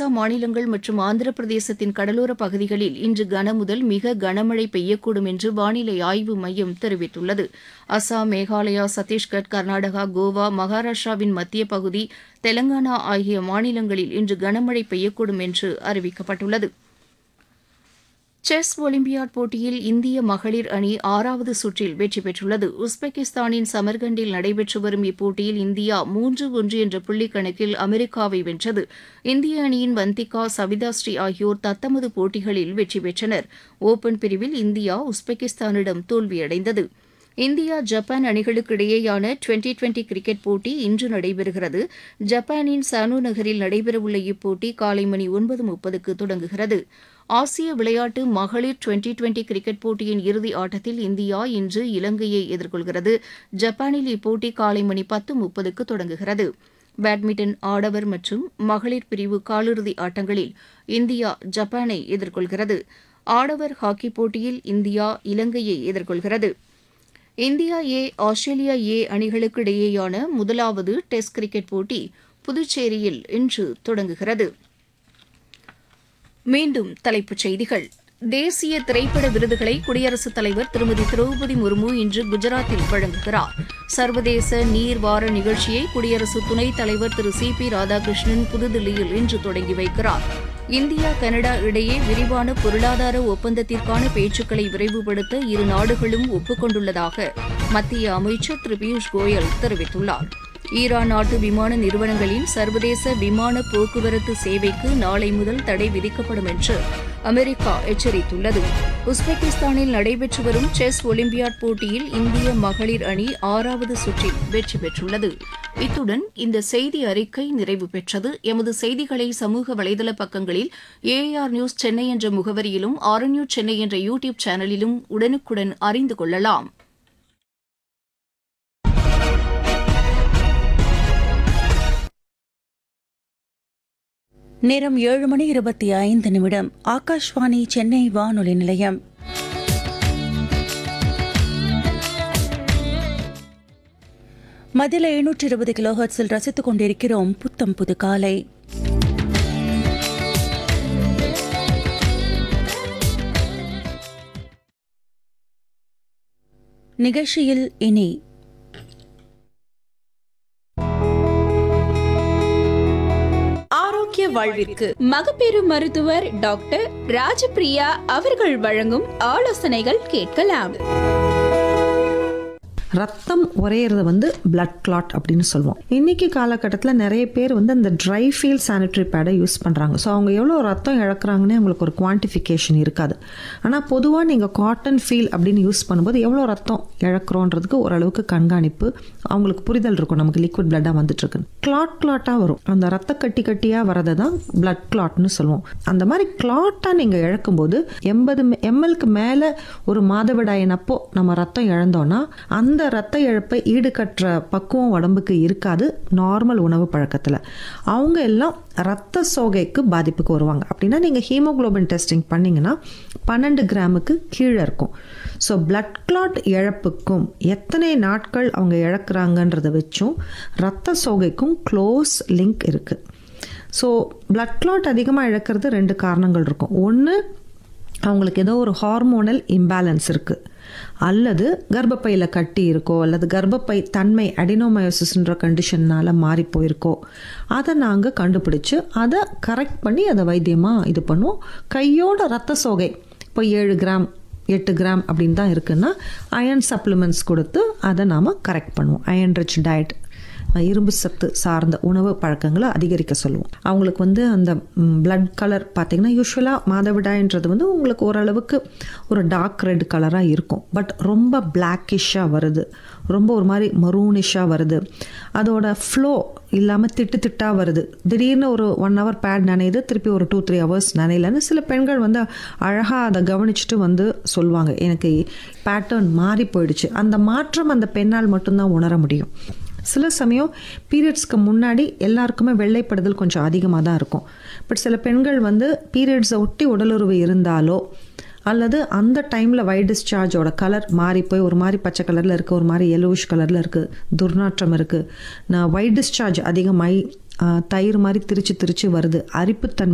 ஒடிசா மாநிலங்கள் மற்றும் ஆந்திர பிரதேசத்தின் கடலோர பகுதிகளில் இன்று கனமுதல் மிக கனமழை பெய்யக்கூடும் என்று வானிலை ஆய்வு மையம் தெரிவித்துள்ளது அசாம் மேகாலயா சத்தீஸ்கர் கர்நாடகா கோவா மகாராஷ்டிராவின் மத்திய பகுதி தெலங்கானா ஆகிய மாநிலங்களில் இன்று கனமழை பெய்யக்கூடும் என்று அறிவிக்கப்பட்டுள்ளது செஸ் ஒலிம்பியாட் போட்டியில் இந்திய மகளிர் அணி ஆறாவது சுற்றில் வெற்றி பெற்றுள்ளது உஸ்பெகிஸ்தானின் சமர்கண்டில் நடைபெற்று வரும் இப்போட்டியில் இந்தியா மூன்று ஒன்று என்ற புள்ளி கணக்கில் அமெரிக்காவை வென்றது இந்திய அணியின் வந்திகா சவிதாஸ்ரீ ஆகியோர் தத்தமது போட்டிகளில் வெற்றி பெற்றனர் ஓபன் பிரிவில் இந்தியா உஸ்பெகிஸ்தானிடம் தோல்வியடைந்தது இந்தியா ஜப்பான் அணிகளுக்கு இடையேயான டுவெண்டி டுவெண்டி கிரிக்கெட் போட்டி இன்று நடைபெறுகிறது ஜப்பானின் சானோ நகரில் நடைபெறவுள்ள இப்போட்டி காலை மணி ஒன்பது முப்பதுக்கு தொடங்குகிறது ஆசிய விளையாட்டு மகளிர் டுவெண்டி டுவெண்டி கிரிக்கெட் போட்டியின் இறுதி ஆட்டத்தில் இந்தியா இன்று இலங்கையை எதிர்கொள்கிறது ஜப்பானில் இப்போட்டி காலை மணி பத்து முப்பதுக்கு தொடங்குகிறது பேட்மிண்டன் ஆடவர் மற்றும் மகளிர் பிரிவு காலிறுதி ஆட்டங்களில் இந்தியா ஜப்பானை எதிர்கொள்கிறது ஆடவர் ஹாக்கி போட்டியில் இந்தியா இலங்கையை எதிர்கொள்கிறது இந்தியா ஏ ஆஸ்திரேலியா ஏ அணிகளுக்கு இடையேயான முதலாவது டெஸ்ட் கிரிக்கெட் போட்டி புதுச்சேரியில் இன்று தொடங்குகிறது மீண்டும் தலைப்புச் செய்திகள் தேசிய திரைப்பட விருதுகளை குடியரசுத் தலைவர் திருமதி திரௌபதி முர்மு இன்று குஜராத்தில் வழங்குகிறார் சர்வதேச நீர் வார நிகழ்ச்சியை குடியரசு துணைத் தலைவர் திரு சி பி ராதாகிருஷ்ணன் புதுதில்லியில் இன்று தொடங்கி வைக்கிறார் இந்தியா கனடா இடையே விரிவான பொருளாதார ஒப்பந்தத்திற்கான பேச்சுக்களை விரைவுபடுத்த இரு நாடுகளும் ஒப்புக்கொண்டுள்ளதாக மத்திய அமைச்சர் திரு பியூஷ் கோயல் தெரிவித்துள்ளார் ஈரான் நாட்டு விமான நிறுவனங்களின் சர்வதேச விமான போக்குவரத்து சேவைக்கு நாளை முதல் தடை விதிக்கப்படும் என்று அமெரிக்கா எச்சரித்துள்ளது உஸ்பெகிஸ்தானில் நடைபெற்று வரும் செஸ் ஒலிம்பியாட் போட்டியில் இந்திய மகளிர் அணி ஆறாவது சுற்றில் வெற்றி பெற்றுள்ளது இத்துடன் இந்த செய்தி அறிக்கை நிறைவு பெற்றது எமது செய்திகளை சமூக வலைதள பக்கங்களில் ஏஆர் நியூஸ் சென்னை என்ற முகவரியிலும் ஆர் நியூஸ் சென்னை என்ற யூ டியூப் சேனலிலும் உடனுக்குடன் அறிந்து கொள்ளலாம் நேரம் ஏழு மணி இருபத்தி ஐந்து நிமிடம் ஆகாஷ்வாணி சென்னை வானொலி நிலையம் மதில எழுநூற்றி இருபது கிலோஹர்ட்ஸில் ரசித்துக் கொண்டிருக்கிறோம் புத்தம் புது காலை நிகழ்ச்சியில் இனி ஆரோக்கிய வாழ்விற்கு மகப்பேறு மருத்துவர் டாக்டர் ராஜபிரியா அவர்கள் வழங்கும் ஆலோசனைகள் கேட்கலாம் ரத்தம் உறையிறது வந்து பிளட் கிளாட் அப்படின்னு சொல்லுவோம் இன்னைக்கு காலகட்டத்தில் நிறைய பேர் வந்து அந்த ட்ரை ஃபீல் சானிட்டரி பேடை யூஸ் பண்ணுறாங்க ஸோ அவங்க எவ்வளோ ரத்தம் இழக்கிறாங்கன்னு அவங்களுக்கு ஒரு குவான்டிஃபிகேஷன் இருக்காது ஆனால் பொதுவாக நீங்கள் காட்டன் ஃபீல் அப்படின்னு யூஸ் பண்ணும்போது எவ்வளோ ரத்தம் இழக்கிறோன்றதுக்கு ஓரளவுக்கு கண்காணிப்பு அவங்களுக்கு புரிதல் இருக்கும் நமக்கு லிக்விட் பிளட்டாக வந்துட்டுருக்கு கிளாட் கிளாட்டாக வரும் அந்த ரத்த கட்டி கட்டியாக வரதை தான் பிளட் கிளாட்னு சொல்லுவோம் அந்த மாதிரி கிளாட்டாக நீங்கள் இழக்கும்போது எண்பது எம்எல்க்கு மேலே ஒரு மாதவிடாயின் அப்போ நம்ம ரத்தம் இழந்தோன்னா அந்த ரத்த இழப்பை ஈடுகட்டுற பக்குவம் உடம்புக்கு இருக்காது நார்மல் உணவு பழக்கத்தில் அவங்க எல்லாம் ரத்த சோகைக்கு பாதிப்புக்கு வருவாங்க அப்படின்னா நீங்கள் ஹீமோகுளோபின் டெஸ்டிங் பண்ணிங்கன்னா பன்னெண்டு கிராமுக்கு கீழே இருக்கும் ஸோ பிளட் கிளாட் இழப்புக்கும் எத்தனை நாட்கள் அவங்க இழக்கிறாங்கன்றதை வச்சும் ரத்த சோகைக்கும் க்ளோஸ் லிங்க் இருக்குது ஸோ பிளட் கிளாட் அதிகமாக இழக்கிறது ரெண்டு காரணங்கள் இருக்கும் ஒன்று அவங்களுக்கு ஏதோ ஒரு ஹார்மோனல் இம்பேலன்ஸ் இருக்குது அல்லது கர்ப்பப்பையில் கட்டி இருக்கோ அல்லது கர்ப்பப்பை தன்மை அடினோமயோசிஸ்ன்ற கண்டிஷன்னால் மாறி போயிருக்கோ அதை நாங்கள் கண்டுபிடிச்சு அதை கரெக்ட் பண்ணி அதை வைத்தியமாக இது பண்ணுவோம் கையோட ரத்த சோகை இப்போ ஏழு கிராம் எட்டு கிராம் அப்படின்னு தான் இருக்குன்னா அயன் சப்ளிமெண்ட்ஸ் கொடுத்து அதை நாம் கரெக்ட் பண்ணுவோம் அயன் ரிச் டயட் இரும்பு சத்து சார்ந்த உணவு பழக்கங்களை அதிகரிக்க சொல்லுவோம் அவங்களுக்கு வந்து அந்த பிளட் கலர் பார்த்தீங்கன்னா யூஸ்வலாக மாதவிடாயின்றது வந்து உங்களுக்கு ஓரளவுக்கு ஒரு டார்க் ரெட் கலராக இருக்கும் பட் ரொம்ப பிளாக்கிஷாக வருது ரொம்ப ஒரு மாதிரி மரூனிஷாக வருது அதோட ஃப்ளோ இல்லாமல் திட்டு திட்டாக வருது திடீர்னு ஒரு ஒன் ஹவர் பேட் நனையுது திருப்பி ஒரு டூ த்ரீ ஹவர்ஸ் நனையலன்னு சில பெண்கள் வந்து அழகாக அதை கவனிச்சுட்டு வந்து சொல்லுவாங்க எனக்கு பேட்டர்ன் மாறி போயிடுச்சு அந்த மாற்றம் அந்த பெண்ணால் மட்டும்தான் உணர முடியும் சில சமயம் பீரியட்ஸ்க்கு முன்னாடி எல்லாருக்குமே வெள்ளைப்படுதல் கொஞ்சம் அதிகமாக தான் இருக்கும் பட் சில பெண்கள் வந்து பீரியட்ஸை ஒட்டி உடலுறவு இருந்தாலோ அல்லது அந்த டைமில் வைட் டிஸ்சார்ஜோட கலர் மாறி போய் ஒரு மாதிரி பச்சை கலரில் இருக்குது ஒரு மாதிரி எல்லோவிஷ் கலரில் இருக்குது துர்நாற்றம் இருக்குது நான் வைட் டிஸ்சார்ஜ் அதிகமாகி தயிர் மாதிரி திரிச்சு திரிச்சு வருது அரிப்புத்தன்மை